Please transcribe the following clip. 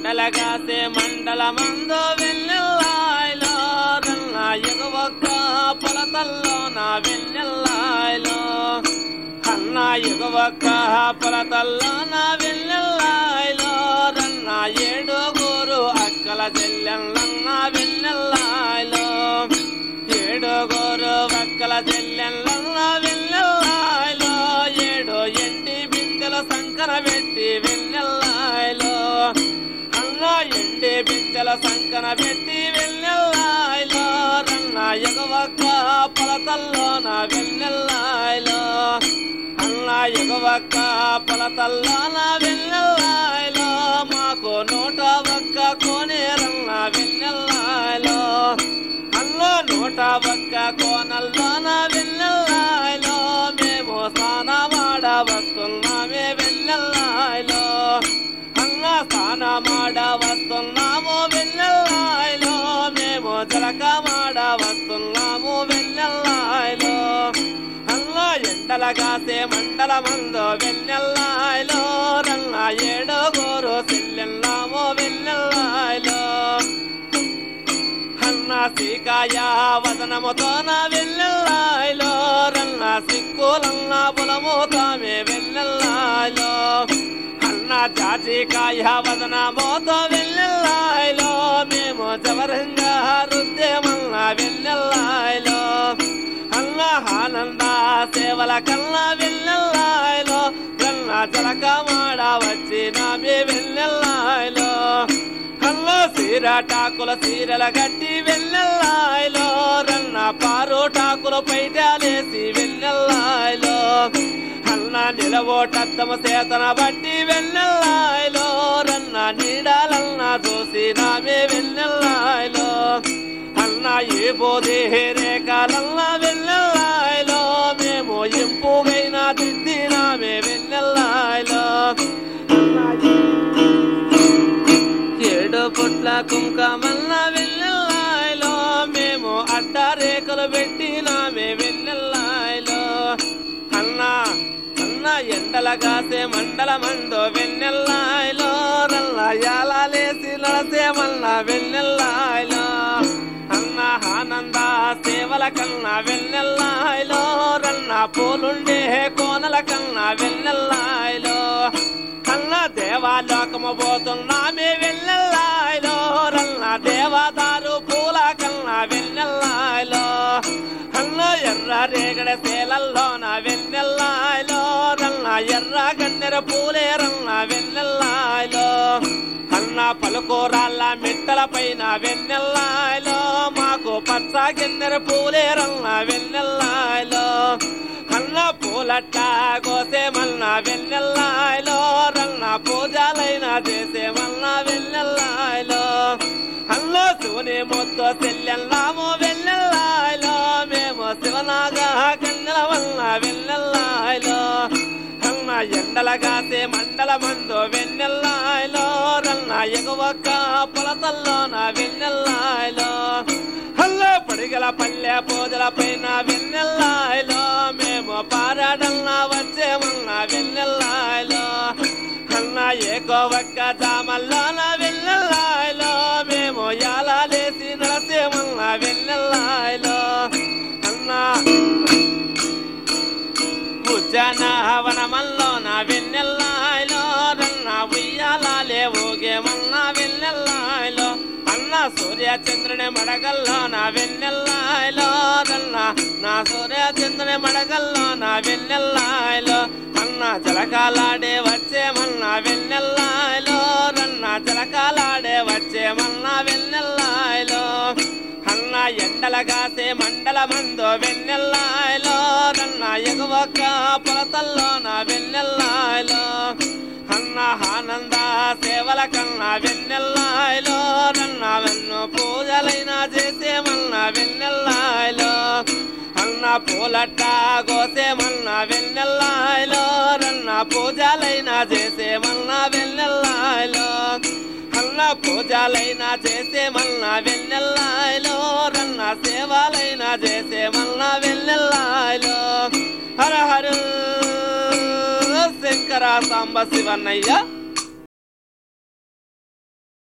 ఎండలగాసే మండల మందు వెన్నెల్లాయిలో రన్న ఎగవక్క పొలతల్లో నా వెన్నెల్లాయిలో అన్న ఎగవక్క పొలతల్లో నా వెన్నెల్లాయిలో రన్న ఏడుగురు అక్కల చెల్లెల్లన్న వెన్నెల్లాయిలో ఏడుగురు అక్కల చెల్లెల్లన్న వెన్నెల్లాయిలో ఏడు ఎండి బిందెల సంకర పెట్టి వెన్నెల్లాయిలో అన్న ఎండి బిందెల సంకన పెట్టి వెన్నెల్లాయిలో రన్న ఎగవక్క పొలతల్లో నా వెన్నెల్లాయిలో అన్న ఎగవక్క పొలతల్లో నా వెన్నెల్లాయిలో మాకు నూట ఒక్క కోనేరన్న వెన్నెల్లాయిలో అల్లో నూట ఒక్క కోనల్లో నా వెన్నెల్లాయిలో మేము స్నానమాడ వస్తున్నామే వెన్నెల్లాయిలో అన్న స్నానమాడ వస్తున్నాము వెన్నెల్లాయిలో మేము జలకమాడ వస్తున్నాము వెన్నెల్లాయిలో అల్ల ఎండలగాసే మండల మందో వెన్నెల్లాయిలో రన్న ఏడుగోరు సెల్లెల్లామో వెన్నెల్లాయిలో అన్న సీకాయ వదనముతోన వెన్నెల్లాయిలో రన్న సిక్కులన్న బులముతామే వెన్నెల్లాయిలో అన్న జాజికాయ వదనమోతో వెన్నెల్లాయిలో మేము జవరంగా రుద్దేమన్న వెన్నెల్లాయిలో అన్న ఆనంద సేవల కల్లా వెన్నెల్లాయిలో కన్న జలకమాడ వచ్చినామే వెన్నెల్లాయిలో కల్లో సీరటాకుల సీరల గట్టి వెన్నెల్లాయిలో రన్న పారోటాకుల పైటాలేసి వెన్నెల్లాయిలో అన్న నిలవోటద్దమ సేతన బట్టి వెన్నెల్లాయిలో రన్న నీడాలన్న చూసి నామే వెన్నెల్లాయిలో అన్న ఏ బోధే రేఖలన్న వెన్నెల్లాయిలో మేము ఇంపుగైన దిద్దినామే వెన్నెల్లాయిలో ఏడు పుట్ల కుంకమల్ల వెన్నెల్లాయిలో మేము అడ్డ రేఖలు పెట్టినామే వెన్నెల్లాయిలో అన్న అన్న ఎండల కాసే మండల మందో వెన్నెల్లాయిలో రల్ల యాలేసి నడసే మల్ల వెన్నెల్లాయిలో అన్న ఆనంద సేవల కన్నా వెన్నెల్లాయిలో రన్న పూలుండే కోనల కన్నా వెన్నెల్లాయిలో కన్న దేవాలోకము పోతున్నామే వెన్నెల్లాయిలో రన్న దేవదారు పూల కన్నా వెన్నెల్లాయిలో అన్న ఎర్ర రేగడ సేలల్లో నా వెన్నెల్లాయిలో రన్న ఎర్ర గన్నెర పూలే రన్న వెన్నెల్లాయిలో అన్న పలుకోరాళ్ళ మిట్టల పైన వెన్నెల్లాయిలో మాకు పచ్చ గిన్నెర పూలే రన్న వెన్నెల్లాయిలో అన్న పూలట్ట కోసేమన్న వెన్నెల్లాయిలో రన్న పూజలైన చేసేమన్న వెన్నెల్లాయిలో అన్న శివుని మొత్తం చెల్లెల్లాము వెన్నెల్లాయిలో మేము శివనాగా కన్నెల వల్ల వెన్నెల్లాయిలో అన్న ఎండల కాసే మండల మందు వెన్నెల్లాయిలో రన్న ఎగువక్క పొలతల్లో నా వెన్నెల్లాయిలో హల్లో పడిగల పల్లె పూజల పైన వెన్నెల్లాయిలో మేము పారాడల్లా వచ్చేమన్న వెన్నెల్లాయిలో అన్న ఏకోవక్క జామల్లో నా వెన్నెల్లాయిలో మేము యాలేసి నడసేమన్న వెన్నెల్లాయిలో అన్నా ఉజ్జనవనమల్లో నా వెన్నెల్లాయిలో రన్న ఉయ్యాలే ఊగేమన్నా వెన్నెల్లాయిలో అన్న సూర్య చంద్రుని మడగల్లో నా వెన్నెల్లాయిలో రన్న నా సూర్య చంద్రుని మడగల్లో నా వెన్నెల్లాయిలో అన్న జలకాలాడే వచ్చేమన్నా వెన్నెల్లాయిలో రన్న జలకాలాడే వచ్చేమన్నా వెన్నెల్లాయిలో అన్న ఎండల కాసే మండల మందో వెన్నెల్లాయిలో రన్న ఎగువక్క పొలతల్లో నా వెన్నెల్లాయిలో అన్న ఆనంద సేవల కన్నా వెన్నెల్లాయిలో రన్న వెన్ను పూజలైనా చేసేమన్నా వెన్నెల్లాయిలో అన్న పూలట్ట కోసేమన్నా వెన్నెల్లాయిలో రన్న పూజలైనా చేసేమన్నా వెన్నెల్లాయిలో అన్న పూజలైనా చేసేమన్నా వెన్నెల్లాయిలో రన్న సేవలైనా చేసేమన్నా వెన్నెల్లాయిలో హర హర శంకర సాంబ శివన్నయ్య